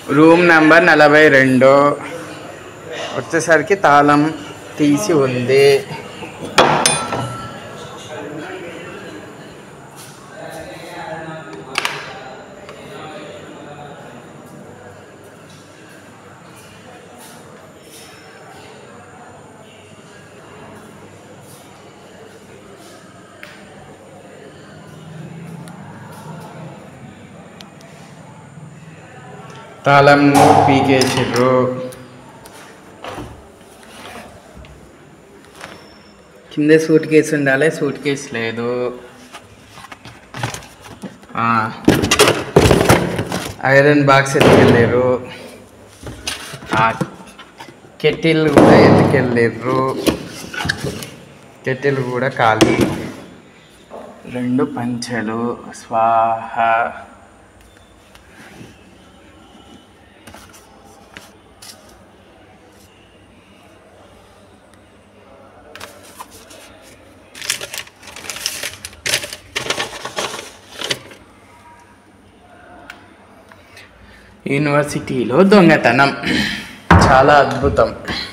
room number నలభై రెండు వచ్చేసరికి తాళం తీసి ఉంది తాళం పీకేసిర్రు కింద సూట్ కేసు ఉండాలి సూట్ కేసు లేదు ఆ, ఐరన్ బాక్స్ ఎత్తుకెళ్ళారు ఆ, కెటిల్ కూడా ఎత్తుకెళ్ళారు కెటిల్ కూడా ఖాళీ రెండు పంచెలు స్వాహ యూనివర్సిటీలో దొంగతనం చాలా అద్భుతం